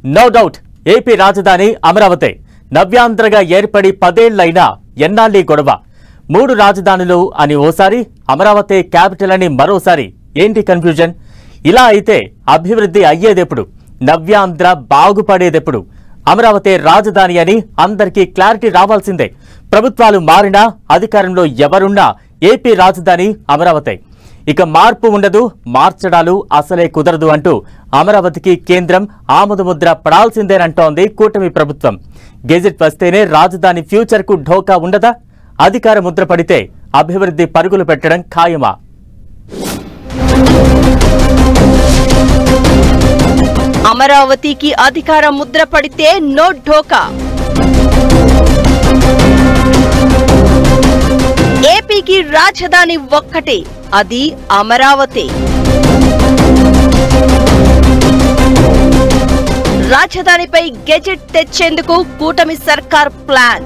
no doubt AP రాజధాని అమరావతి నవ్యాంధ్రగా ఏర్పడి పదేళ్లైనా ఎన్నాళ్ళీ గొడవ మూడు రాజధానులు అని ఓసారి అమరావతి క్యాపిటల్ అని మరోసారి ఏంటి కన్ఫ్యూజన్ ఇలా అయితే అభివృద్ధి అయ్యేదెప్పుడు నవ్యాంధ్ర బాగుపడేదెప్పుడు అమరావతి రాజధాని అని అందరికీ క్లారిటీ రావాల్సిందే ప్రభుత్వాలు మారినా అధికారంలో ఎవరున్నా ఏపీ రాజధాని అమరావతి ఇక మార్పు ఉండదు మార్చడాలు అసలే కుదరదు అంటూ అమరావతికి కేంద్రం ఆమోదముద్ర పడాల్సిందేనంటోంది కూటమి ప్రభుత్వం గెజెట్ వస్తేనే రాజధాని ఫ్యూచర్ కు ఢోకా ఉండదా అధికార ముద్ర పడితే అభివృద్ధి పరుగులు పెట్టడం ఖాయమా అమరావతికి అధికార ముద్ర పడితే నో ఢోకా ఏపీకి రాజధాని ఒక్కటే అది అమరావతి రాజధానిపై గెజెట్ తెచ్చేందుకు కూటమి సర్కార్ ప్లాన్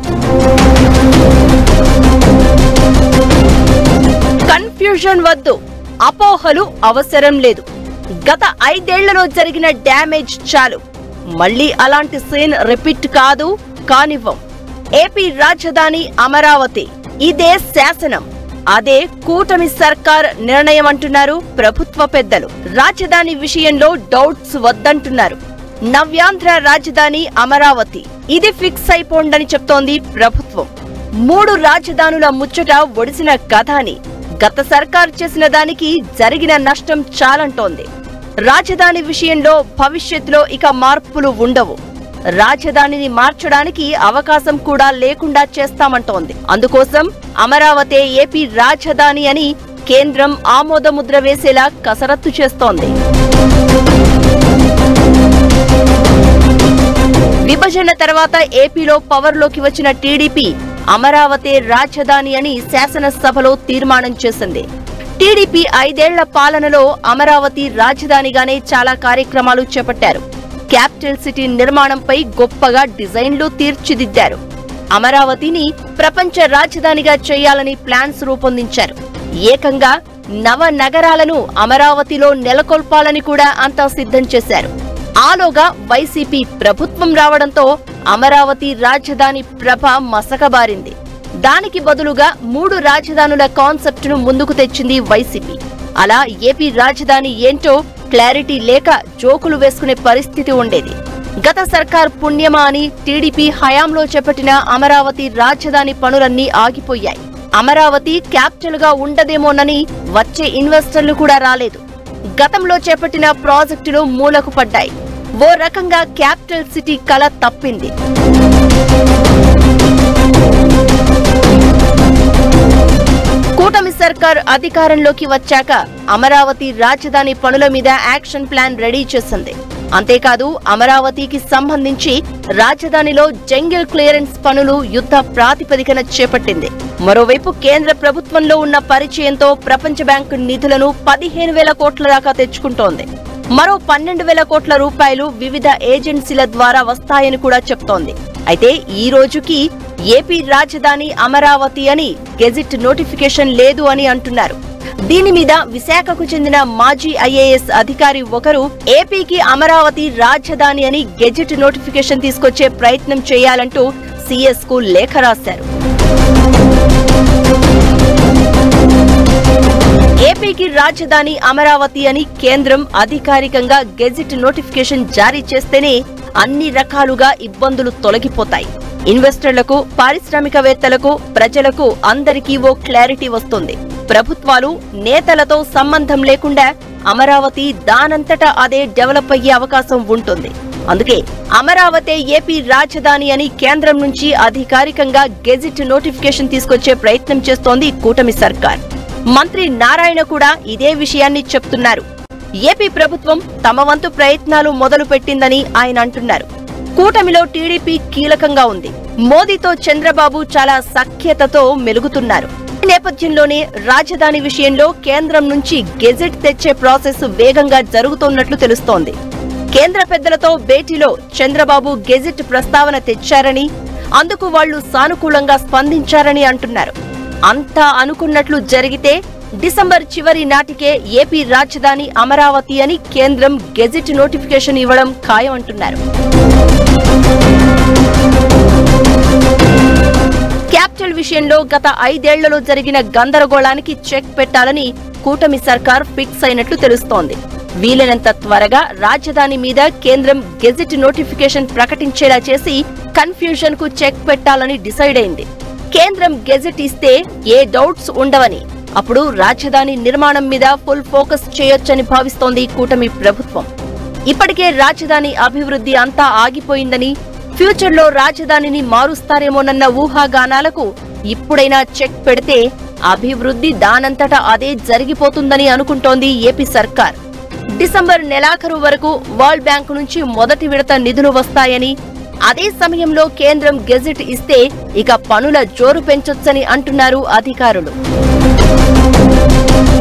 కన్ఫ్యూజన్ వద్దు అపోహలు అవసరం లేదు గత ఐదేళ్లలో జరిగిన డ్యామేజ్ చాలు మళ్ళీ అలాంటి సీన్ రిపీట్ కాదు కానివ్వం ఏపీ రాజధాని అమరావతి ఇదే శాసనం అదే కూటమి సర్కార్ నిర్ణయం అంటున్నారు ప్రభుత్వ పెద్దలు రాజధాని విషయంలో డౌట్స్ వద్దంటున్నారు నవ్యాంధ్ర రాజధాని అమరావతి ఇది ఫిక్స్ అయిపోండని చెప్తోంది ప్రభుత్వం మూడు రాజధానుల ముచ్చట ఒడిసిన కథ అని గత సర్కార్ చేసిన దానికి జరిగిన నష్టం చాలంటోంది రాజధాని విషయంలో భవిష్యత్తులో ఇక మార్పులు ఉండవు రాజధానిని మార్చడానికి అవకాశం కూడా లేకుండా చేస్తామంటోంది అందుకోసం అమరావతి ఏపీ రాజధాని అని కేంద్రం ఆమోదముద్ర వేసేలా కసరత్తు చేస్తోంది విభజన తర్వాత ఏపీలో పవర్లోకి వచ్చిన టీడీపీ అమరావతి రాజధాని అని శాసనసభలో తీర్మానం చేసింది టీడీపీ ఐదేళ్ల పాలనలో అమరావతి రాజధానిగానే చాలా కార్యక్రమాలు చేపట్టారు క్యాపిటల్ సిటీ నిర్మాణంపై గొప్పగా డిజైన్లు తీర్చిదిద్దారు అమరావతిని ప్రపంచ రాజధానిగా చేయాలని ప్లాన్స్ రూపొందించారు ఏకంగా నవ నగరాలను అమరావతిలో నెలకొల్పాలని కూడా అంతా సిద్ధం చేశారు ఆలోగా వైసీపీ ప్రభుత్వం రావడంతో అమరావతి రాజధాని ప్రభ మసకబారింది దానికి బదులుగా మూడు రాజధానుల కాన్సెప్ట్ ను ముందుకు తెచ్చింది వైసీపీ అలా ఏపీ రాజధాని ఏంటో క్లారిటీ లేక జోకులు వేసుకునే పరిస్థితి ఉండేది గత సర్కార్ పుణ్యమా అని టీడీపీ హయాంలో చేపట్టిన అమరావతి రాజధాని పనులన్నీ ఆగిపోయాయి అమరావతి క్యాపిటల్ గా ఉండదేమోనని వచ్చే ఇన్వెస్టర్లు కూడా రాలేదు గతంలో చేపట్టిన ప్రాజెక్టులు మూలకు పడ్డాయి ఓ రకంగా క్యాపిటల్ సిటీ కల తప్పింది కూటమి సర్కార్ అధికారంలోకి వచ్చాక అమరావతి రాజధాని పనుల మీద యాక్షన్ ప్లాన్ రెడీ చేసింది అంతేకాదు అమరావతికి సంబంధించి రాజధానిలో జంగిల్ క్లియరెన్స్ పనులు యుద్ధ ప్రాతిపదికన చేపట్టింది మరోవైపు కేంద్ర ప్రభుత్వంలో ఉన్న పరిచయంతో ప్రపంచ బ్యాంకు నిధులను పదిహేను వేల కోట్ల దాకా తెచ్చుకుంటోంది మరో పన్నెండు వేల కోట్ల రూపాయలు వివిధ ఏజెన్సీల ద్వారా వస్తాయని కూడా చెప్తోంది అయితే ఈ రోజుకి ఏపీ రాజధాని అమరావతి అని గెజిట్ నోటిఫికేషన్ లేదు అని అంటున్నారు దీని మీద విశాఖకు చెందిన మాజీ ఐఏఎస్ అధికారి ఒకరు ఏపీకి అమరావతి రాజధాని అని గెజిట్ నోటిఫికేషన్ తీసుకొచ్చే ప్రయత్నం చేయాలంటూ సీఎస్ కు లేఖ రాశారు ఏపీకి రాజధాని అమరావతి అని కేంద్రం అధికారికంగా గెజిట్ నోటిఫికేషన్ జారీ చేస్తేనే అన్ని రకాలుగా ఇబ్బందులు తొలగిపోతాయి ఇన్వెస్టర్లకు పారిశ్రామికవేత్తలకు ప్రజలకు అందరికీ ఓ క్లారిటీ వస్తుంది ప్రభుత్వాలు నేతలతో సంబంధం లేకుండా అమరావతి దానంతటా అదే డెవలప్ అయ్యే అవకాశం ఉంటుంది అందుకే అమరావతి ఏపీ రాజధాని అని కేంద్రం నుంచి అధికారికంగా గెజిట్ నోటిఫికేషన్ తీసుకొచ్చే ప్రయత్నం చేస్తోంది కూటమి సర్కార్ మంత్రి నారాయణ కూడా ఇదే విషయాన్ని చెప్తున్నారు ఏపీ ప్రభుత్వం తమ వంతు ప్రయత్నాలు మొదలు పెట్టిందని ఆయన అంటున్నారు కూటమిలో టీడీపీ కీలకంగా ఉంది మోదీతో చంద్రబాబు చాలా సఖ్యతతో మెలుగుతున్నారు ఈ నేపథ్యంలోనే రాజధాని విషయంలో కేంద్రం నుంచి గెజెట్ తెచ్చే ప్రాసెస్ వేగంగా జరుగుతున్నట్లు తెలుస్తోంది కేంద్ర పెద్దలతో భేటీలో చంద్రబాబు గెజెట్ ప్రస్తావన తెచ్చారని అందుకు వాళ్లు సానుకూలంగా స్పందించారని అంటున్నారు అంతా అనుకున్నట్లు జరిగితే డిసెంబర్ చివరి నాటికే ఏపీ రాజధాని అమరావతి అని కేంద్రం గెజిట్ నోటిఫికేషన్ ఇవ్వడం ఖాయమంటున్నారు క్యాపిటల్ విషయంలో గత ఐదేళ్లలో జరిగిన గందరగోళానికి చెక్ పెట్టాలని కూటమి సర్కార్ ఫిక్స్ అయినట్లు తెలుస్తోంది వీలైనంత త్వరగా రాజధాని మీద కేంద్రం గెజిట్ నోటిఫికేషన్ ప్రకటించేలా చేసి కన్ఫ్యూజన్ కు చెక్ పెట్టాలని డిసైడ్ అయింది కేంద్రం గెజిట్ ఇస్తే ఏ డౌట్స్ ఉండవని అప్పుడు రాజధాని నిర్మాణం మీద ఫుల్ ఫోకస్ చేయొచ్చని భావిస్తోంది కూటమి ప్రభుత్వం ఇప్పటికే రాజధాని అభివృద్ధి అంతా ఆగిపోయిందని ఫ్యూచర్లో రాజధానిని మారుస్తారేమోనన్న ఊహాగానాలకు ఇప్పుడైనా చెక్ పెడితే అభివృద్ధి దానంతటా అదే జరిగిపోతుందని అనుకుంటోంది ఏపీ సర్కార్ డిసెంబర్ నెలాఖరు వరకు వరల్డ్ బ్యాంకు నుంచి మొదటి విడత నిధులు వస్తాయని అదే సమయంలో కేంద్రం గెజిట్ ఇస్తే ఇక పనుల జోరు పెంచొచ్చని అంటున్నారు అధికారులు